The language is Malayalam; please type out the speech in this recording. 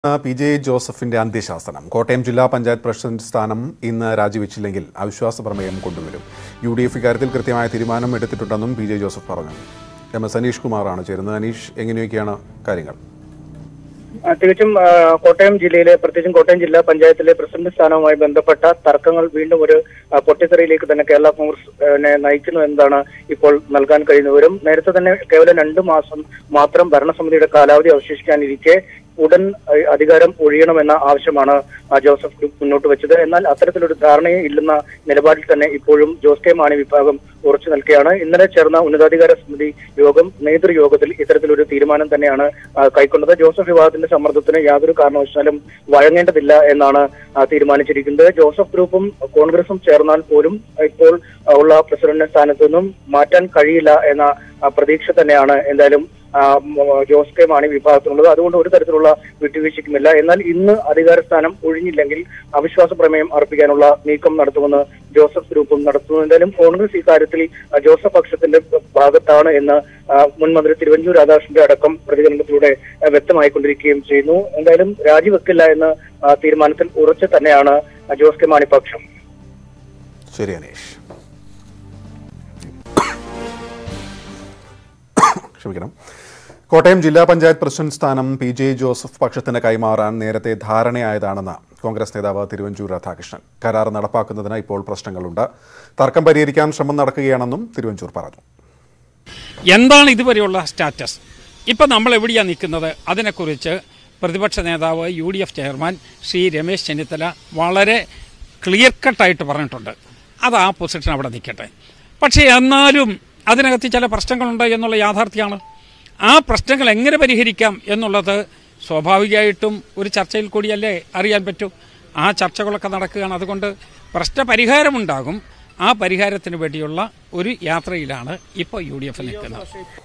പി ജെ ജോസഫിന്റെ അന്ത്യശാസനം കോട്ടയം ജില്ലാ പഞ്ചായത്ത് പ്രസിഡന്റ് സ്ഥാനം ഇന്ന് രാജിവെച്ചില്ലെങ്കിൽ അവിശ്വാസ പ്രമേയം കൊണ്ടുവരും യു ഡി എഫ് ഇക്കാര്യത്തിൽ കൃത്യമായ തീരുമാനം എടുത്തിട്ടുണ്ടെന്നും പി ജെ ജോസഫ് പറഞ്ഞു എം എസ് അനീഷ് കുമാറാണ് ചേരുന്നത് അനീഷ് എങ്ങനെയൊക്കെയാണ് കാര്യങ്ങൾ ആ, തികച്ചും ആ, കോട്ടയം ജില്ലയിലെ പ്രത്യേകിച്ചും കോട്ടയം ജില്ലാ പഞ്ചായത്തിലെ പ്രസിഡന്റ് സ്ഥാനവുമായി ബന്ധപ്പെട്ട തർക്കങ്ങൾ വീണ്ടും ഒരു ആ, പൊട്ടിത്തെറിയിലേക്ക് തന്നെ കേരള കോൺഗ്രസ് ആ, നെ നയിക്കുന്നു എന്നതാണ് ഇപ്പോൾ നൽകാൻ കഴിയുന്നവരും നേരത്തെ തന്നെ കേവലം രണ്ടു മാസം മാത്രം ഭരണസമിതിയുടെ കാലാവധി അവശേഷിക്കാനിരിക്കെ ഉടൻ ആ, അധികാരം ഒഴിയണമെന്ന ആവശ്യമാണ് ആ, ജോസഫ് ഗ്രൂപ്പ് മുന്നോട്ട് വെച്ചത് എന്നാൽ അത്തരത്തിലൊരു ധാരണയെ ഇല്ലെന്ന നിലപാടിൽ തന്നെ ഇപ്പോഴും ജോസ് കെ മാണി വിഭാഗം ഉറച്ചു നിൽക്കുകയാണ് ഇന്നലെ ചേർന്ന ഉന്നതാധികാര സമിതി യോഗം നേതൃയോഗത്തിൽ ഇത്തരത്തിലൊരു തീരുമാനം തന്നെയാണ് ആ, കൈക്കൊണ്ടത് ജോസഫ് വിഭാഗത്തിന്റെ സമ്മർദ്ദത്തിന് യാതൊരു കാരണവശാലും വഴങ്ങേണ്ടതില്ല എന്നാണ് ആ, തീരുമാനിച്ചിരിക്കുന്നത് ജോസഫ് ഗ്രൂപ്പും കോൺഗ്രസും ചേർന്നാൽ പോലും ഇപ്പോൾ ആ, ഉള്ള പ്രസിഡന്റ് സ്ഥാനത്തു നിന്നും മാറ്റാൻ കഴിയില്ല എന്ന ആ, പ്രതീക്ഷ തന്നെയാണ് എന്തായാലും ആ, മ- ജോസ് കെ മാണി വിഭാഗത്തിനുള്ളത് അതുകൊണ്ട് ഒരു തരത്തിലുള്ള വിട്ടുവീഴ്ചയ്ക്കുമില്ല എന്നാൽ ഇന്ന് അധികാര സ്ഥാനം ഒഴിഞ്ഞില്ലെങ്കിൽ അവിശ്വാസ പ്രമേയം അർപ്പിക്കാനുള്ള നീക്കം നടത്തുമെന്ന് ജോസഫ് ഗ്രൂപ്പും നടത്തുന്നു എന്തായാലും കോൺഗ്രസ് ഇക്കാര്യത്തിൽ ആ, ജോസഫ് പക്ഷത്തിന്റെ ഭാഗത്താണ് എന്ന് ആ, മുൻ മന്ത്രി തിരുവഞ്ചൂർ രാധാകൃഷ്ണന്റെ അടക്കം പ്രതികരണത്തിലൂടെ ആ, വ്യക്തമായിക്കൊണ്ടിരിക്കുകയും ചെയ്യുന്നു എന്തായാലും രാജിവെക്കില്ല എന്ന ആ, തീരുമാനത്തിൽ ഉറച്ചു തന്നെയാണ് ആ, ജോസ് കെ മാണി പക്ഷം ശരി അനീഷ് ക്ഷമിക്കണം കോട്ടയം ജില്ലാ പഞ്ചായത്ത് പ്രസിഡന്റ് സ്ഥാനം പി ജെ ജോസഫ് പക്ഷത്തിന് കൈമാറാൻ നേരത്തെ ധാരണയായതാണെന്ന് കോൺഗ്രസ് നേതാവ് തിരുവഞ്ചൂർ രാധാകൃഷ്ണൻ കരാർ നടപ്പാക്കുന്നതിന് ഇപ്പോൾ പ്രശ്നങ്ങളുണ്ട് തർക്കം പരിഹരിക്കാൻ ശ്രമം നടക്കുകയാണെന്നും തിരുവഞ്ചൂർ പറഞ്ഞു എന്താണ് ഇതുവരെയുള്ള സ്റ്റാറ്റസ് ഇപ്പം നമ്മൾ എവിടെയാണ് നിൽക്കുന്നത് അതിനെക്കുറിച്ച് പ്രതിപക്ഷ നേതാവ് U D F chairman Shri Ramesh Chennithala വളരെ ക്ലിയർ കട്ടായിട്ട് പറഞ്ഞിട്ടുണ്ട് അത് ആ പൊസിഷൻ അവിടെ നിൽക്കട്ടെ പക്ഷേ എന്നാലും അതിനകത്ത് ചില പ്രശ്നങ്ങളുണ്ട് എന്നുള്ള യാഥാർത്ഥ്യമാണ് ആ പ്രശ്നങ്ങൾ എങ്ങനെ പരിഹരിക്കാം എന്നുള്ളത് സ്വാഭാവികമായിട്ടും ഒരു ചർച്ചയിൽ കൂടിയല്ലേ അറിയാൻ പറ്റൂ ആ ചർച്ചകളൊക്കെ നടക്കുകയാണ് അതുകൊണ്ട് പ്രശ്നപരിഹാരമുണ്ടാകും ആ പരിഹാരത്തിന് വേണ്ടിയുള്ള ഒരു യാത്രയിലാണ് ഇപ്പോൾ യു ഡി എഫ് നിൽക്കുന്നത്